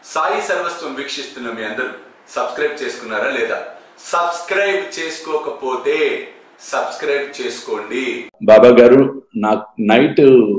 సాయి సర్వస్వం వీక్షిస్తున్న మీ అందరూ సబ్స్క్రైబ్ చేసుకున్నారా లేదా సబ్స్క్రైబ్ చేసుకోకపోతే సబ్స్క్రైబ్ చేసుకోండి బాబా గారు నాకు నైట్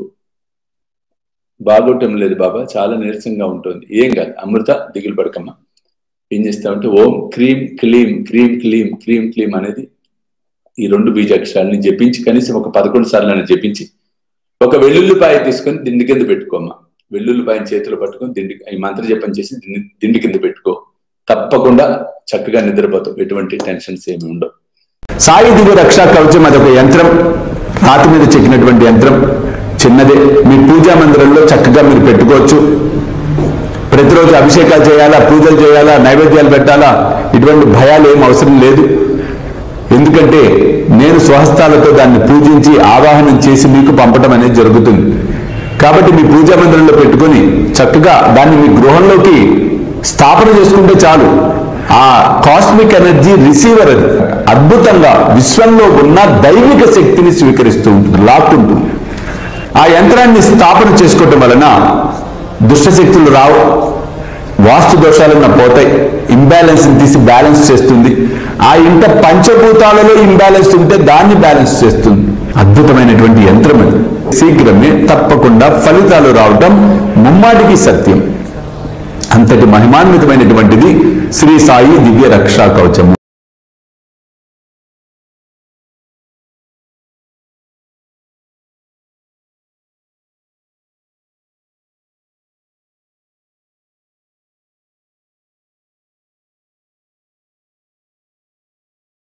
బాగోటం లేదు బాబా చాలా నీరసంగా ఉంటుంది ఏం కాదు అమృత దిగులు పడకమ్మా ఏం చేస్తామంటే ఓం క్రీమ్ క్లీమ్ క్రీమ్ క్లీమ్ క్రీమ్ క్లీమ్ అనేది ఈ రెండు బీజాక్షరాలని జపించి కనీసం ఒక పదకొండు సార్లు జపించి ఒక వెల్లుల్లిపాయ తీసుకొని దిండి కింద పెట్టుకోమ్మా వెల్లుల్లిపాయని చేతిలో పట్టుకొని దిండి ఈ మంత్ర జపం చేసి దిండి దిండి కింద పెట్టుకో తప్పకుండా చక్కగా నిద్రపోతావు ఎటువంటి టెన్షన్స్ ఏమి ఉండవు సాయి దివ్య రక్షా కవచం అదొక యంత్రం రాతి మీద చెక్కినటువంటి యంత్రం చిన్నదే మీ పూజా మందిరంలో చక్కగా మీరు పెట్టుకోవచ్చు ప్రతిరోజు అభిషేకాలు చేయాలా పూజలు చేయాలా నైవేద్యాలు పెట్టాలా ఇటువంటి భయాలు ఏం అవసరం లేదు ఎందుకంటే నేను స్వహస్తాలతో దాన్ని పూజించి ఆవాహనం చేసి మీకు పంపటం అనేది జరుగుతుంది కాబట్టి మీ పూజా మందిరంలో పెట్టుకొని చక్కగా దాన్ని మీ గృహంలోకి స్థాపన చేసుకుంటే చాలు ఆ కాస్మిక్ ఎనర్జీ రిసీవర్ అది అద్భుతంగా విశ్వంలో ఉన్న దైవిక శక్తిని స్వీకరిస్తూ ఉంటుంది లాక్కుంటుంది ఆ యంత్రాన్ని స్థాపన చేసుకోవటం వలన దుష్టశక్తులు రావు వాస్తు దోషాలన్న పోతాయి ఇంబ్యాలెన్స్ తీసి బ్యాలెన్స్ చేస్తుంది ఆ ఇంట పంచభూతాలలో ఇంబ్యాలెన్స్ ఉంటే దాన్ని బ్యాలెన్స్ చేస్తుంది అద్భుతమైనటువంటి యంత్రం అది శీఘ్రమే తప్పకుండా ఫలితాలు రావటం ముమ్మాటికి సత్యం అంతటి మహిమాన్వితమైనటువంటిది శ్రీ సాయి దివ్య రక్షా కవచము